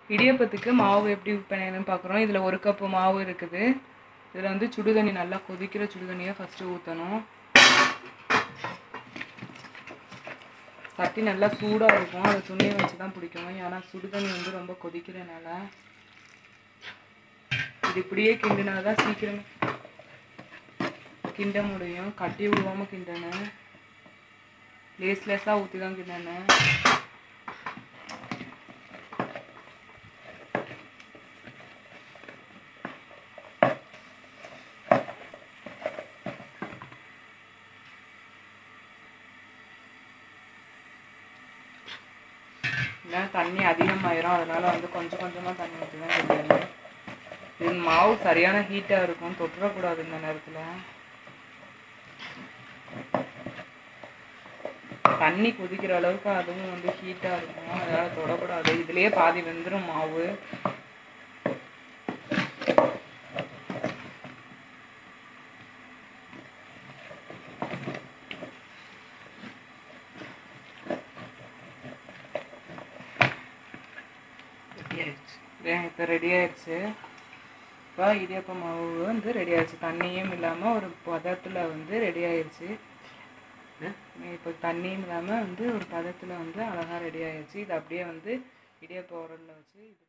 இடியப்பத்துக்கு மாவு எப்படி பிணையணும்னு பார்க்குறோம் இதில் ஒரு கப்பு மாவு இருக்குது இதில் வந்து சுடுதண்ணி நல்லா கொதிக்கிற சுடுதண்ணியை ஃபஸ்ட்டு ஊற்றணும் சட்டி நல்லா சூடாக இருக்கும் அதை துணியை வச்சு தான் பிடிக்கணும் ஏன்னா சுடுதண்ணி வந்து ரொம்ப கொதிக்கிறனால இது இப்படியே கிண்டினா தான் சீக்கிரம் கிண்ட முடியும் கட்டி விடுவாமல் கிண்டணும் லேஸ் லேஸாக ஊற்றி தான் கிண்டணும் இல்லைன்னா தண்ணி அதிகமாயிரும் அதனால வந்து கொஞ்சம் கொஞ்சமாக தண்ணி ஊற்றி தான் கிண்டணும் இது மாவு சரியான ஹீட்டாக இருக்கும் தொட்டுறக்கூடாது இந்த நேரத்தில் தண்ணி கொதிக்கிற அளவுக்கு அதுவும் வந்து ஹீட்டாக இருக்கும் அதனால் தொடக்கூடாது இதுலேயே பாதி வெந்துடும் மாவு ரெடி ஆயிடுச்சு இப்போ ரெடி ஆயிடுச்சு இப்போ இடியப்ப மாவு வந்து ரெடி ஆயிடுச்சு தண்ணியும் இல்லாமல் ஒரு பதத்தில் வந்து ரெடி ஆயிடுச்சு இப்போ தண்ணியும் இல்லாமல் வந்து ஒரு பதத்தில் வந்து அழகாக ரெடி ஆயிடுச்சு இது அப்படியே வந்து இடியப்ப உரலில் வச்சு இது